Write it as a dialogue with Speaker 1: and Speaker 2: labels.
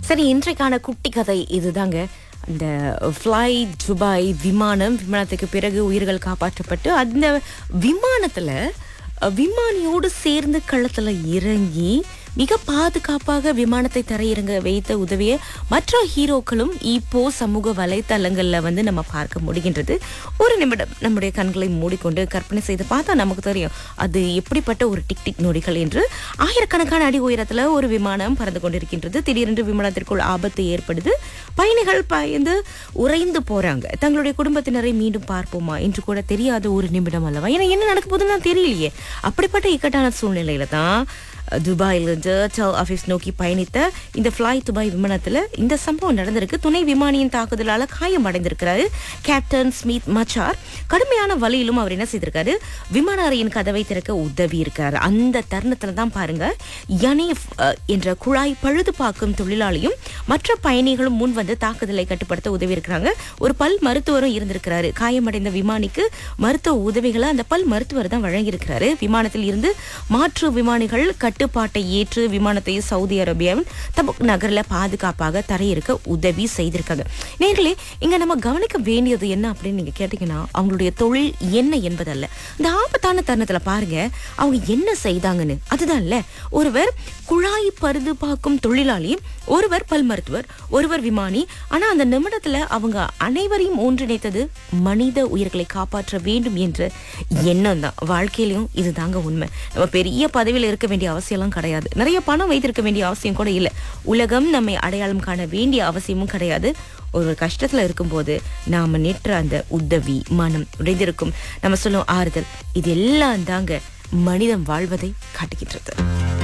Speaker 1: சரி இன்றைக்கான குட்டி கதை இதுதாங்க இந்த ஃப்ளை துபாய் விமானம் விமானத்துக்கு பிறகு உயிர்கள் காப்பாற்றப்பட்டு அந்த விமானத்துல அஹ், விமானியோடு சேர்ந்து களத்துல இறங்கி மிக பாதுகாப்பாக விமானத்தை தரையிறங்க வைத்த உதவிய மற்ற ஹீரோக்களும் இப்போ சமூக வலைத்தளங்கள்ல வந்து நம்ம பார்க்க முடிகின்றது ஒரு நிமிடம் நம்முடைய கண்களை மூடிக்கொண்டு கற்பனை செய்து பார்த்தா நமக்கு தெரியும் அது எப்படிப்பட்ட ஒரு டிக் டிக் நொடிகள் என்று ஆயிரக்கணக்கான அடி உயரத்துல ஒரு விமானம் பறந்து கொண்டிருக்கின்றது திடீரென்று விமானத்திற்குள் ஆபத்து ஏற்படுது பயணிகள் பயந்து உறைந்து போறாங்க தங்களுடைய குடும்பத்தினரை மீண்டும் பார்ப்போமா என்று கூட தெரியாத ஒரு நிமிடம் அல்லவா ஏன்னா என்ன நடக்க போகுதுன்னு தெரியலையே அப்படிப்பட்ட இக்கட்டான சூழ்நிலையில தான் துபாயிலிருந்து டெல் ஆஃபீஸ் நோக்கி பயணித்த இந்த ஃப்ளை துபாய் விமானத்துல இந்த சம்பவம் நடந்திருக்கு துணை விமானியின் தாக்குதலால காயமடைந்திருக்கிறாரு கேப்டன் ஸ்மித் மச்சார் கடுமையான வழியிலும் அவர் என்ன செய்திருக்காரு விமான அறையின் கதவை திறக்க உதவி இருக்காரு அந்த தருணத்துல தான் பாருங்க யனீஃப் அஹ், என்ற குழாய் பழுது பார்க்கும் தொழிலாளியும் மற்ற பயணிகளும் முன் வந்து தாக்குதலை கட்டுப்படுத்த உதவி இருக்கிறாங்க ஒரு பல் மருத்துவரும் இருந்திருக்கிறாரு காயமடைந்த விமானிக்கு மருத்துவ உதவிகளை அந்த பல் மருத்துவர் தான் வழங்கியிருக்கிறாரு விமானத்தில் இருந்து மாற்று விமானிகள் கட்டுப்பாட்டை ஏற்று விமானத்தை சவுதி அரேபியாவின் தபுக் நகர்ல பாதுகாப்பாக தரையிறக்க உதவி செய்திருக்காங்க நேர்களே இங்க நம்ம கவனிக்க வேண்டியது என்ன அப்படின்னு நீங்க கேட்டீங்கன்னா அவங்களுடைய தொழில் என்ன என்பதல்ல இந்த ஆபத்தான தருணத்துல பாருங்க அவங்க என்ன செய்தாங்கன்னு அதுதான் இல்ல ஒருவர் குழாய் பருது பார்க்கும் தொழிலாளி ஒருவர் பல் மருத்துவர் ஒருவர் விமானி ஆனா அந்த நிமிடத்துல அவங்க அனைவரையும் ஒன்றிணைத்தது மனித உயிர்களை காப்பாற்ற வேண்டும் என்ற எண்ணம் தான் வாழ்க்கையிலும் இதுதாங்க உண்மை நம்ம பெரிய பதவியில இருக்க வேண்டிய அவசியம்லாம் கிடையாது நிறைய பணம் வைத்திருக்க வேண்டிய அவசியம் கூட இல்லை உலகம் நம்மை அடையாளம் காண வேண்டிய அவசியமும் கிடையாது ஒரு கஷ்டத்துல இருக்கும்போது நாம நேற்று அந்த உதவி மனம் உடைந்திருக்கும் நம்ம சொல்லும் ஆறுதல் இது எல்லாம் தாங்க மனிதம் வாழ்வதை காட்டுகின்றது